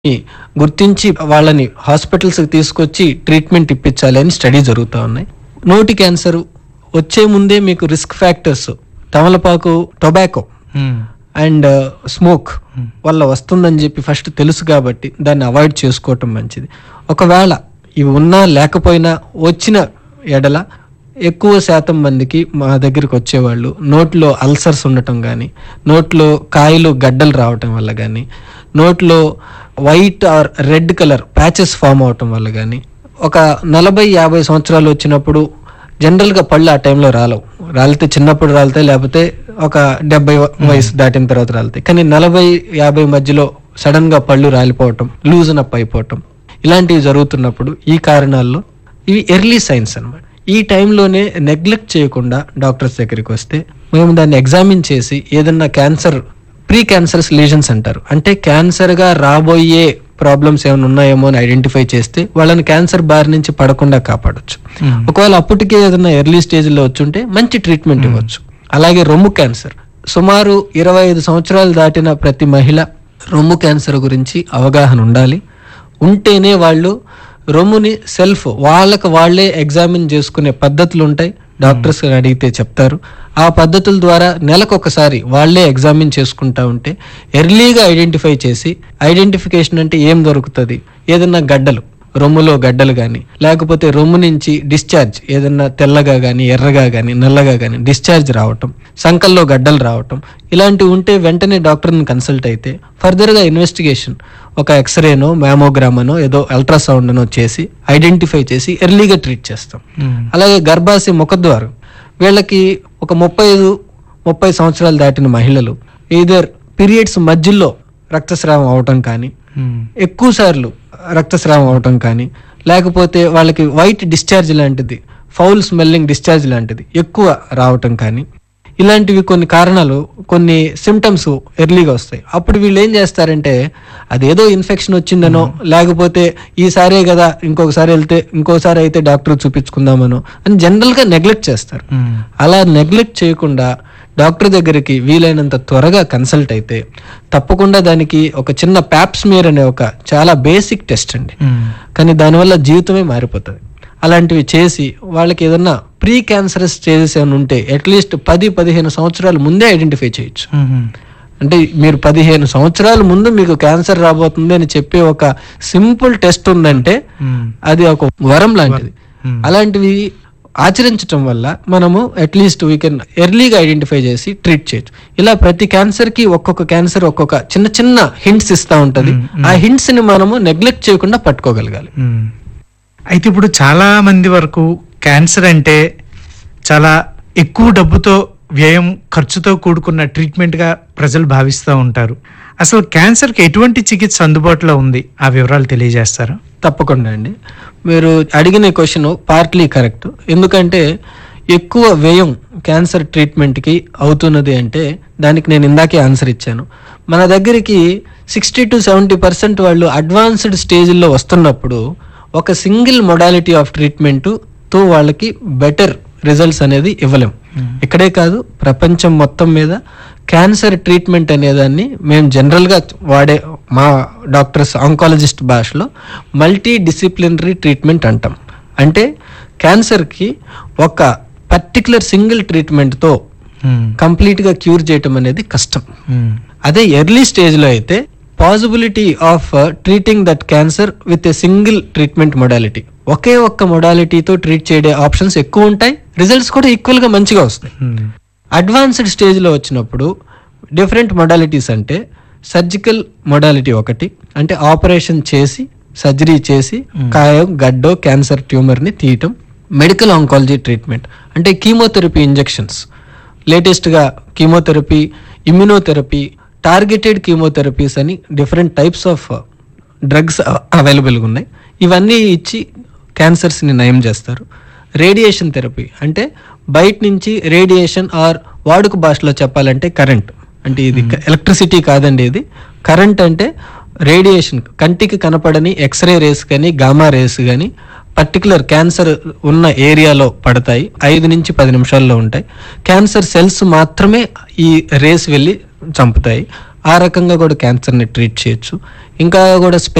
గుర్తించి వాళ్ళని హాస్పిటల్స్కి తీసుకొచ్చి ట్రీట్మెంట్ ఇప్పించాలి అని స్టడీ జరుగుతూ ఉన్నాయి నోటి క్యాన్సర్ వచ్చే ముందే మీకు రిస్క్ ఫ్యాక్టర్స్ తమలపాకు టొబాకో అండ్ స్మోక్ వల్ల వస్తుందని చెప్పి ఫస్ట్ తెలుసు కాబట్టి దాన్ని అవాయిడ్ చేసుకోవటం మంచిది ఒకవేళ ఇవి ఉన్నా లేకపోయినా వచ్చిన ఎడల ఎక్కువ శాతం మందికి మా దగ్గరికి వచ్చేవాళ్ళు నోట్లో అల్సర్స్ ఉండటం కానీ నోట్లో కాయలు గడ్డలు రావటం వల్ల కానీ నోట్లో white or red colour patches form అవటం వల్ల కానీ ఒక నలభై యాభై సంవత్సరాలు వచ్చినప్పుడు జనరల్గా పళ్ళు ఆ టైంలో రాలవు రాలితే చిన్నప్పుడు రాలితే లేకపోతే ఒక డెబ్బై వ- వయసు దాటిన తర్వాత రాలితాయి కానీ నలభై యాభై మధ్యలో సడన్ గా పళ్ళు రాలిపోవటం లూజన్ అప్ అయిపోవటం ఇలాంటివి జరుగుతున్నప్పుడు ఈ కారణాల్లో ఇవి ఎర్లీ సైన్స్ అన్నమాట ఈ టైంలోనే నెగ్లెక్ట్ చేయకుండా డాక్టర్స్ దగ్గరికి వస్తే మేము దాన్ని ఎగ్జామిన్ చేసి ఏదన్నా క్యాన్సర్ ప్రీ క్యాన్సర్స్ లీజన్స్ అంటారు అంటే క్యాన్సర్ గా రాబోయే ప్రాబ్లమ్స్ ఏమైనా ఉన్నాయేమో అని ఐడెంటిఫై చేస్తే వాళ్ళని క్యాన్సర్ బారి నుంచి పడకుండా కాపాడొచ్చు ఒకవేళ అప్పటికే ఏదైనా ఎర్లీ స్టేజ్ లో వచ్చుంటే మంచి ట్రీట్మెంట్ ఇవ్వచ్చు అలాగే రొమ్ము క్యాన్సర్ సుమారు ఇరవై ఐదు సంవత్సరాలు దాటిన ప్రతి మహిళ రొమ్ము క్యాన్సర్ గురించి అవగాహన ఉండాలి ఉంటేనే వాళ్ళు రొమ్ముని సెల్ఫ్ వాళ్ళకి వాళ్ళే ఎగ్జామిన్ చేసుకునే పద్ధతులు ఉంటాయి డాక్టర్స్ అడిగితే చెప్తారు ఆ పద్ధతుల ద్వారా నెలకు ఒకసారి వాళ్ళే ఎగ్జామిన్ చేసుకుంటా ఉంటే ఎర్లీగా ఐడెంటిఫై చేసి ఐడెంటిఫికేషన్ అంటే ఏం దొరుకుతుంది ఏదన్నా గడ్డలు రొమ్ములో గడ్డలు కానీ లేకపోతే రొమ్ము నుంచి డిశ్చార్జ్ ఏదన్నా తెల్లగా కానీ ఎర్రగా కానీ నల్లగా కానీ డిశ్చార్జ్ రావటం సంకల్లో గడ్డలు రావటం ఇలాంటివి ఉంటే వెంటనే డాక్టర్ని కన్సల్ట్ అయితే ఫర్దర్గా ఇన్వెస్టిగేషన్ ఒక ఎక్స్రేనో మ్యామోగ్రామనో ఏదో అల్ట్రాసౌండ్నో చేసి ఐడెంటిఫై చేసి ఎర్లీగా ట్రీట్ చేస్తాం అలాగే గర్భాశయ ముఖద్వారం వీళ్ళకి ఒక ముప్పై ఐదు ముప్పై సంవత్సరాలు దాటిన మహిళలు ఈధర్ పీరియడ్స్ మధ్యలో రక్తస్రావం అవటం కానీ ఎక్కువ సార్లు రక్తస్రావం అవటం కానీ లేకపోతే వాళ్ళకి వైట్ డిశ్చార్జ్ లాంటిది ఫౌల్ స్మెల్లింగ్ డిశ్చార్జ్ లాంటిది ఎక్కువ రావటం కానీ ఇలాంటివి కొన్ని కారణాలు కొన్ని సిమ్టమ్స్ ఎర్లీగా వస్తాయి అప్పుడు వీళ్ళు ఏం చేస్తారంటే అదేదో ఇన్ఫెక్షన్ వచ్చిందనో లేకపోతే ఈసారే కదా ఇంకొకసారి వెళ్తే ఇంకోసారి అయితే డాక్టర్ చూపించుకుందామనో అని జనరల్గా నెగ్లెక్ట్ చేస్తారు అలా నెగ్లెక్ట్ చేయకుండా డాక్టర్ దగ్గరికి వీలైనంత త్వరగా కన్సల్ట్ అయితే తప్పకుండా దానికి ఒక చిన్న ప్యాప్స్మియర్ అనే ఒక చాలా బేసిక్ టెస్ట్ అండి కానీ దానివల్ల జీవితమే మారిపోతుంది అలాంటివి చేసి వాళ్ళకి ఏదన్నా ప్రీ క్యాన్సరస్ స్టేజెస్ ఏమైనా ఉంటే అట్లీస్ట్ పది పదిహేను సంవత్సరాల ముందే ఐడెంటిఫై చేయొచ్చు అంటే మీరు పదిహేను సంవత్సరాల ముందు మీకు క్యాన్సర్ రాబోతుంది అని చెప్పే ఒక సింపుల్ టెస్ట్ ఉందంటే అది ఒక వరం లాంటిది అలాంటివి ఆచరించటం వల్ల మనము అట్లీస్ట్ వీ కెన్ ఎర్లీగా ఐడెంటిఫై చేసి ట్రీట్ చేయొచ్చు ఇలా ప్రతి క్యాన్సర్ కి ఒక్కొక్క క్యాన్సర్ ఒక్కొక్క చిన్న చిన్న హింట్స్ ఇస్తా ఉంటది ఆ హింట్స్ ని మనము నెగ్లెక్ట్ చేయకుండా పట్టుకోగలగాలి మ్మ్. అయితే ఇప్పుడు చాలా మంది వరకు క్యాన్సర్ అంటే చాలా ఎక్కువ డబ్బుతో వ్యయం ఖర్చుతో కూడుకున్న ట్రీట్మెంట్ గా ప్రజలు భావిస్తూ ఉంటారు అసలు క్యాన్సర్ కి ఎటువంటి చికిత్స అందుబాటులో ఉంది ఆ వివరాలు తెలియజేస్తారా తప్పకుండా అండి మీరు అడిగిన క్వశ్చన్ పార్ట్లీ కరెక్ట్ ఎందుకంటే ఎక్కువ వ్యయం క్యాన్సర్ ట్రీట్మెంట్కి అవుతున్నది అంటే దానికి నేను ఇందాకే ఆన్సర్ ఇచ్చాను మన దగ్గరికి సిక్స్టీ టు సెవెంటీ పర్సెంట్ వాళ్ళు అడ్వాన్స్డ్ స్టేజ్లో వస్తున్నప్పుడు ఒక సింగిల్ మొడాలిటీ ఆఫ్ ట్రీట్మెంట్తో వాళ్ళకి బెటర్ రిజల్ట్స్ అనేది ఇవ్వలేం ఇక్కడే కాదు ప్రపంచం మొత్తం మీద క్యాన్సర్ ట్రీట్మెంట్ అనేదాన్ని మేము జనరల్గా వాడే మా డాక్టర్స్ ఆంకాలజిస్ట్ భాషలో మల్టీ డిసిప్లినరీ ట్రీట్మెంట్ అంటాం అంటే క్యాన్సర్కి ఒక పర్టికులర్ సింగిల్ ట్రీట్మెంట్తో మ్మ్. కంప్లీట్గా క్యూర్ చేయటం అనేది కష్టం మ్మ్. అదే ఎర్లీ స్టేజ్లో అయితే possibility of treating that cancer with a single treatment modality ఒకే ఒక్క మొడాలిటీతో ట్రీట్ చేయడే ఆప్షన్స్ ఎక్కువ ఉంటాయి రిజల్ట్స్ కూడా ఈక్వల్గా మంచిగా వస్తాయి మ్మ్. అడ్వాన్స్డ్ స్టేజ్లో వచ్చినప్పుడు డిఫరెంట్ మొడాలిటీస్ అంటే సర్జికల్ మొడాలిటీ ఒకటి అంటే ఆపరేషన్ చేసి సర్జరీ చేసి కాయం గడ్డో క్యాన్సర్ ట్యూమర్ని తీయటం మెడికల్ ఆంకాలజీ ట్రీట్మెంట్ అంటే కీమోథెరపీ ఇంజెక్షన్స్ లేటెస్ట్గా కీమోథెరపీ ఇమ్యునోథెరపీ టార్గెటెడ్ కీమోథెరపీస్ అని డిఫరెంట్ టైప్స్ ఆఫ్ డ్రగ్స్ అవైలబుల్గా ఉన్నాయి ఇవన్నీ ఇచ్చి క్యాన్సర్స్ని నయం చేస్తారు రేడియేషన్ థెరపీ అంటే బయట నుంచి రేడియేషన్ ఆర్ వాడుక భాషలో చెప్పాలంటే కరెంట్ అంటే ఇది ఎలక్ట్రిసిటీ కాదండి ఇది కరెంట్ అంటే రేడియేషన్ కంటికి కనపడని ఎక్స్రే రేస్ కానీ గామా రేస్ కానీ పర్టికులర్ క్యాన్సర్ ఉన్న ఏరియాలో పడతాయి ఐదు నుంచి పది నిమిషాల్లో ఉంటాయి క్యాన్సర్ సెల్స్ మాత్రమే ఈ రేస్ వెళ్ళి చంపుతాయి ఆ రకంగా కూడా క్యాన్సర్ని ట్రీట్ చేయొచ్చు ఇంకా కూడా